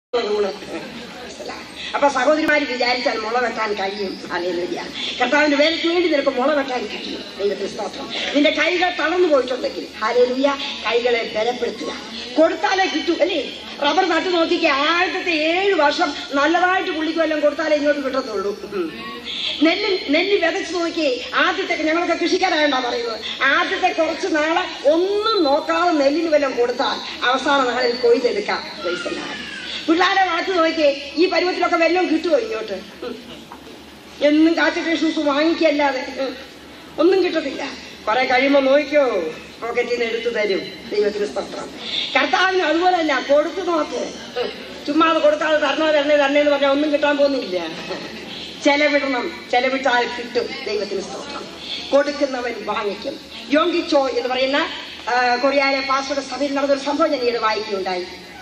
ഗുണം അപ്പൊ സഹോദരിമാര് വിചാരിച്ചാൽ മുള വെട്ടാൻ കഴിയും അല്ലേലൂയ്യ കർത്താവിന്റെ വേലയ്ക്ക് വേണ്ടി നിനക്ക് മുള വെട്ടാൻ കഴിയും ദൈവത്തിന് സ്തോത്രം നിന്റെ കൈകൾ തളർന്നു പോയിട്ടുണ്ടെങ്കിൽ ഹാലേലൂയ കൈകളെ ബലപ്പെടുത്തുക കൊടുത്താലേ കിട്ടൂ അല്ലേ റബ്ബർ നട്ടു നോക്കിക്ക് ആദ്യത്തെ ഏഴ് വർഷം നല്ലതായിട്ട് പുള്ളിക്ക് വല്ലതും കൊടുത്താലേ ഇങ്ങോട്ട് കിട്ടത്തുള്ളൂ ഉം. നെല്ല് നെല്ല് വിതച്ച് നോക്കി ആദ്യത്തെ ഞങ്ങളൊക്കെ കൃഷിക്കാരായണ്ടാ പറയുന്നത് ആദ്യത്തെ കുറച്ച് നാളെ ഒന്നും നോക്കാതെ നെല്ലിന് വല്ലതും കൊടുത്താൽ അവസാന നാളിൽ കൊയ്തെടുക്കാം Praise the Lord. പിള്ളേരെ വളർത്തി നോക്കിയേ ഈ പരുവത്തിലൊക്കെ വല്ലതും കിട്ടുമോ ഇങ്ങോട്ട് ഉം. എന്നും കാച്ചട്രേഷൻസ് വാങ്ങിക്കല്ലാതെ ഉം. ഒന്നും കിട്ടത്തില്ല കുറെ കഴിയുമ്പോൾ നോക്കിയോ പോക്കറ്റിൽ നിന്ന് എടുത്തു തരും ദൈവത്തിന് സ്തോത്രം കർത്താവിന് അതുപോലല്ല കൊടുത്തു നോക്ക് ഉം. ചുമ്മാതെ കൊടുക്കാതെ തരണോ തരണേ തരണേ എന്ന് പറഞ്ഞാൽ ഒന്നും കിട്ടാൻ പോകുന്നില്ല ചെലവിടണം ചെലവിട്ടാൽ കിട്ടും ദൈവത്തിന് സ്തോത്രം കൊടുക്കുന്നവൻ വാങ്ങിക്കും യോങ്കിച്ചോ എന്ന് പറയുന്ന ആ, കൊറിയയിലെ പാസ്റ്ററുടെ സഭയിൽ നടന്നൊരു സംഭവം ഞാൻ ഈയിടെ വായിക്കുകയുണ്ടായി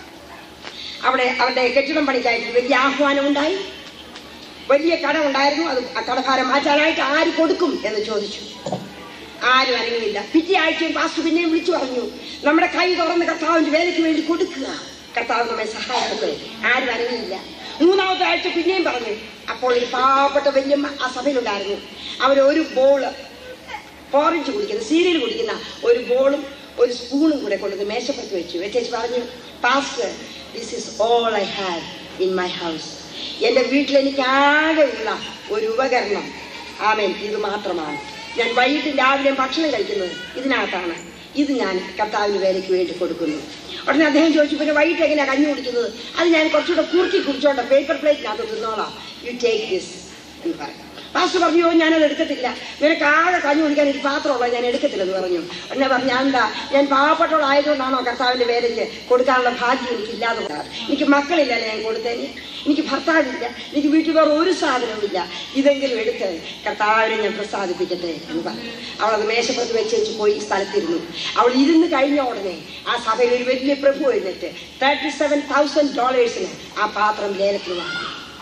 അവിടെ അവരുടെ കെട്ടിടം പണിക്കായിട്ട് വലിയ ആഹ്വാനം ഉണ്ടായി വലിയ കട ഉണ്ടായിരുന്നു അത് ആ കടഭാരം മാറ്റാനായിട്ട് ആര് കൊടുക്കും എന്ന് ചോദിച്ചു ആരും അനങ്ങിയില്ല പിറ്റേ ആഴ്ചയും പാസ്റ്റർ പിന്നെയും വിളിച്ചു പറഞ്ഞു നമ്മുടെ കൈ തുറന്ന് കർത്താവിന്റെ വേലയ്ക്ക് വേണ്ടി കൊടുക്കുക കർത്താവ് നമ്മെ സഹായിക്കട്ടെ ആരും അനങ്ങിയില്ല മൂന്നാമത്തെ ആഴ്ച പിന്നെയും പറഞ്ഞു അപ്പോൾ ഒരു പാവപ്പെട്ട വല്യമ്മ ആ സഭയിലുണ്ടായിരുന്നു അവർ ഒരു ബോള് പോറഞ്ച് കുടിക്കുന്ന സീരിയൽ കുടിക്കുന്ന ഒരു ബോളും ഒരു സ്പൂണും കൂടെ കൊണ്ടുവന്ന് മേശപ്പുറത്ത് വെച്ചു വെച്ചേച്ച് പറഞ്ഞു pastor this is all I have in my house എൻ്റെ വീട്ടിൽ എനിക്ക് ആകെയുള്ള ഒരു ഉപകരണം ആമേൻ ഇത് മാത്രമാണ് ഞാൻ വൈകിട്ട് രാവിലെ ഭക്ഷണം കഴിക്കുന്നത് ഇതിനകത്താണ് ഇത് ഞാൻ കർത്താവിന് വേലയ്ക്ക് വേണ്ടി കൊടുക്കുന്നു ഉടനെ അദ്ദേഹം ചോദിച്ചു പിന്നെ വൈകിട്ട് എങ്ങനെയാണ് കഞ്ഞി കുടിക്കുന്നത് അത് ഞാൻ കുറച്ചുകൂടെ കുറുക്കി കുടിച്ചോണ്ട് പേപ്പർ പ്ലേറ്റിനകത്ത് തിന്നോളാം യു ടേക്ക് ദിസ് എന്ന് പറഞ്ഞു പാസ്റ്റർ പറഞ്ഞു "ഓ, ഞാനത് എടുക്കത്തില്ല നിനക്ക് ആകെ കഞ്ഞി കുടിക്കാൻ ഒരു പാത്രമുള്ള ഞാൻ എടുക്കത്തില്ലെന്ന് പറഞ്ഞു എന്നെ പറഞ്ഞു ഞാൻ എന്താ ഞാൻ പാവപ്പെട്ടവളായതുകൊണ്ടാണോ കർത്താവിന്റെ വേലയ്ക്ക് കൊടുക്കാനുള്ള ഭാഗ്യം എനിക്ക് ഇല്ലാതെ പോയത് എനിക്ക് മക്കളില്ലല്ലേ ഞാൻ കൊടുത്തേന് എനിക്ക് ഭർത്താവില്ല എനിക്ക് വീട്ടിൽ വേറെ ഒരു സാധനവുമില്ല ഇതെങ്കിലും എടുത്ത് കർത്താവിനെ ഞാൻ പ്രസാദിപ്പിക്കട്ടെ എന്ന് പറഞ്ഞു അവളത് മേശപ്പുറത്ത് വെച്ച് വെച്ച് പോയി സ്ഥലത്തിരുന്നു അവൾ ഇരുന്ന് കഴിഞ്ഞ ഉടനെ ആ സഭയിൽ ഒരു വലിയ പ്രഭു എഴുന്നേറ്റ് തേർട്ടി സെവൻ തൗസൻഡ് ഡോളേഴ്സിന് ആ പാത്രം ലേലത്തിന് വാങ്ങി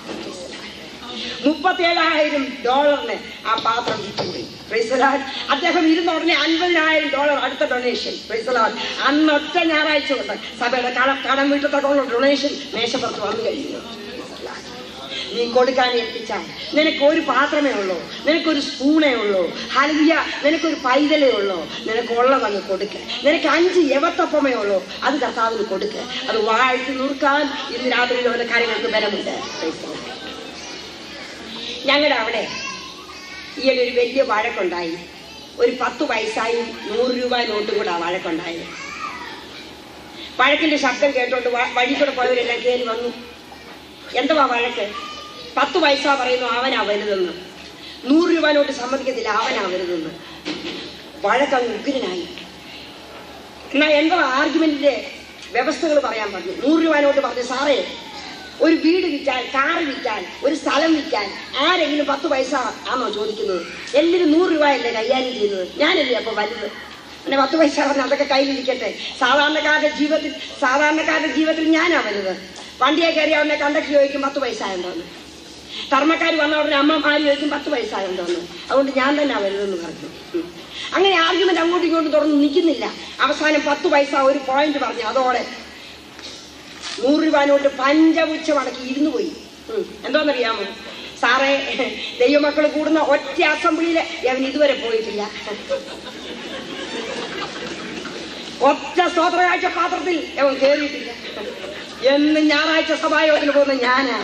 മുപ്പത്തേഴായിരം ഡോളറിന് ആ പാത്രം വിറ്റുപോയി പ്രൈസലാൽ അദ്ദേഹം ഇരുന്ന ഉടനെ അൻപതിനായിരം ഡോളർ അടുത്ത ഡൊണേഷൻ പ്രൈസലാൽ അന്ന് ഒറ്റ ഞായറാഴ്ച കൊണ്ട് സഭയുടെ കടം കടം വീട്ടത്തൊക്കെയുള്ള ഡൊണേഷൻ മേശപ്പുറത്ത് വന്നു കഴിഞ്ഞു Praise the Lord. നീ കൊടുക്കാൻ ഏൽപ്പിച്ചാൽ നിനക്ക് ഒരു പാത്രമേ ഉള്ളൂ നിനക്കൊരു സ്പൂണേ ഉള്ളൂ ഹലിയ നിനക്കൊരു പൈതലേ ഉള്ളൂ നിനക്ക് ഉള്ളതങ്ങ് കൊടുക്ക് നിനക്ക് അഞ്ച് യവത്തപ്പമേ ഉള്ളൂ അത് കർത്താവിന് കൊടുക്ക് അത് വാഴ്ത്തി നുറുക്കാൻ ഇന്ന് രാത്രി അവരുടെ കാര്യങ്ങൾക്ക് ബലമുണ്ട് Praise the Lord. ഞങ്ങളുടെ അവിടെ ഈയിടെ ഒരു വലിയ വഴക്കുണ്ടായി ഒരു പത്ത് പൈസയും നൂറ് രൂപ നോട്ടും കൂടെ ആ വഴക്കുണ്ടായി വഴക്കിന്റെ ശബ്ദം കേട്ടോണ്ട് വ- വഴി കൂടെ പോയവരെല്ലാം കയറി വന്നു എന്തുവാ വഴക്ക് പത്ത് പൈസ പറയുന്നു അവനാ വലുതെന്ന് നൂറ് രൂപ നോട്ട് സമ്മതിക്കത്തില്ല അവനാ വലുതെന്ന് വഴക്കങ്ങ് ഉഗ്രനായി എന്നാ എന്തോ ആർഗ്യുമെന്റിന്റെ വ്യവസ്ഥകൾ പറയാൻ പറഞ്ഞു നൂറ് രൂപ നോട്ട് പറഞ്ഞു സാറേ ഒരു വീട് വിറ്റാൽ കാർ വിറ്റാൽ ഒരു സ്ഥലം വിറ്റാൽ ആരെങ്കിലും പത്ത് പൈസ ആണോ ചോദിക്കുന്നത് എല്ലാവരും നൂറ് രൂപയല്ലേ കൈകാര്യം ചെയ്യുന്നത് ഞാനല്ലേ അപ്പൊ വലുത് പിന്നെ പത്ത് പൈസ പറഞ്ഞ് അതൊക്കെ കയ്യിലിരിക്കട്ടെ സാധാരണക്കാരുടെ ജീവിതത്തിൽ സാധാരണക്കാരുടെ ജീവിതത്തിൽ ഞാനാ വലുത് വണ്ടിയെ കയറി അവനെ കണ്ടക്ടർ ചോദിക്കും പത്ത് പൈസ ഉണ്ടോന്ന് കർമ്മക്കാർ വന്ന ഉടനെ അമ്മമാര് ചോദിക്കും പത്ത് പൈസ ഉണ്ടോന്ന് അതുകൊണ്ട് ഞാൻ തന്നെ വലുതെന്ന് പറഞ്ഞു ഉം. അങ്ങനെ ആർഗ്യുമെന്റ് അങ്ങോട്ടും ഇങ്ങോട്ടും തുറന്ന് നിൽക്കുന്നില്ല അവസാനം പത്ത് പൈസ ഒരു പോയിന്റ് പറഞ്ഞു അതോടെ നൂറ് രൂപ നോട്ട് പഞ്ചപുച്ഛ മടക്കി ഇരുന്നു പോയി ഉം. എന്തോന്നറിയാമോ സാറേ ദൈവമക്കൾ കൂടുന്ന ഒറ്റ അസംബ്ലിയിൽ അവൻ ഇതുവരെ പോയിട്ടില്ല ഒറ്റ സ്തോത്രകാഴ്ച പാത്രത്തിൽ അവൻ കയറിയിട്ടില്ല എന്ന് ഞായറാഴ്ച സഭായോഗത്തിന് പോകുന്ന ഞാനാ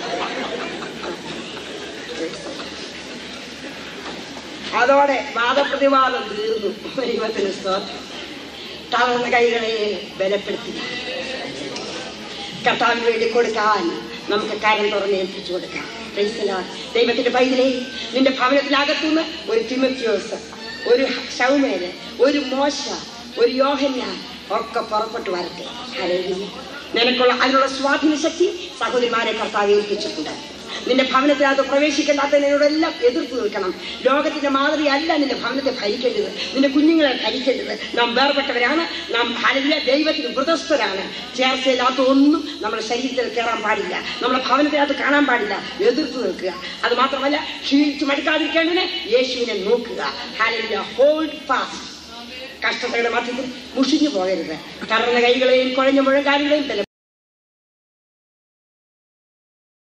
അതോടെ വാദപ്രതിവാദം തീർന്നു ദൈവത്തിന് സ്തോത്രം തളർന്ന കൈകളെ ബലപ്പെടുത്തി കർത്താവിന് വേണ്ടി കൊടുക്കാൻ നമുക്ക് കരം തുറന്ന് ഏൽപ്പിച്ചു കൊടുക്കാം Praise the Lord. ദൈവത്തിന്റെ പൈതലേ നിന്റെ ഭവനത്തിനകത്തുനിന്ന് ഒരു തിമത്യോസ് ഒരു ഷൗമേന് ഒരു മോശ ഒരു യോഹന്യാൻ ഒക്കെ പുറപ്പെട്ടു വരട്ടെ ഹല്ലേലൂയ. നിനക്കുള്ള അതിനുള്ള സ്വാധീന ശക്തി സഹോദരിമാരെ കർത്താവ് ഏൽപ്പിച്ചിട്ടുണ്ട് നിന്റെ ഭവനത്തിനകത്ത് പ്രവേശിക്കേണ്ടാത്തതിനോടെല്ലാം എതിർത്ത് നിൽക്കണം ലോകത്തിന്റെ മാതൃകയല്ല നിന്റെ ഭവനത്തെ ഭരിക്കേണ്ടത് നിന്റെ കുഞ്ഞുങ്ങളെ ഭരിക്കേണ്ടത് നാം വേർപെട്ടവരാണ് നാം ഹലിയ ദൈവത്തിന് വ്രതസ്ഥരാണ് ചേർച്ചയില്ലാത്ത ഒന്നും നമ്മുടെ ശരീരത്തിൽ കയറാൻ പാടില്ല നമ്മുടെ ഭവനത്തിനകത്ത് കാണാൻ പാടില്ല എതിർത്ത് നിൽക്കുക അത് മാത്രമല്ല ക്ഷീണിച്ച് മടുക്കാതിരിക്കേണ്ടതിന് യേശുവിനെ നോക്കുക ഹാലിയ ഹോൾഡ് ഫാസ്റ്റ് കഷ്ടതയുടെ മധ്യത്തിൽ മുഷിഞ്ഞു പോകരുത് കറന്ന കൈകളെയും കുഴഞ്ഞ മുഴങ്കാലുകളെയും ബലപ്പെടുത്തുക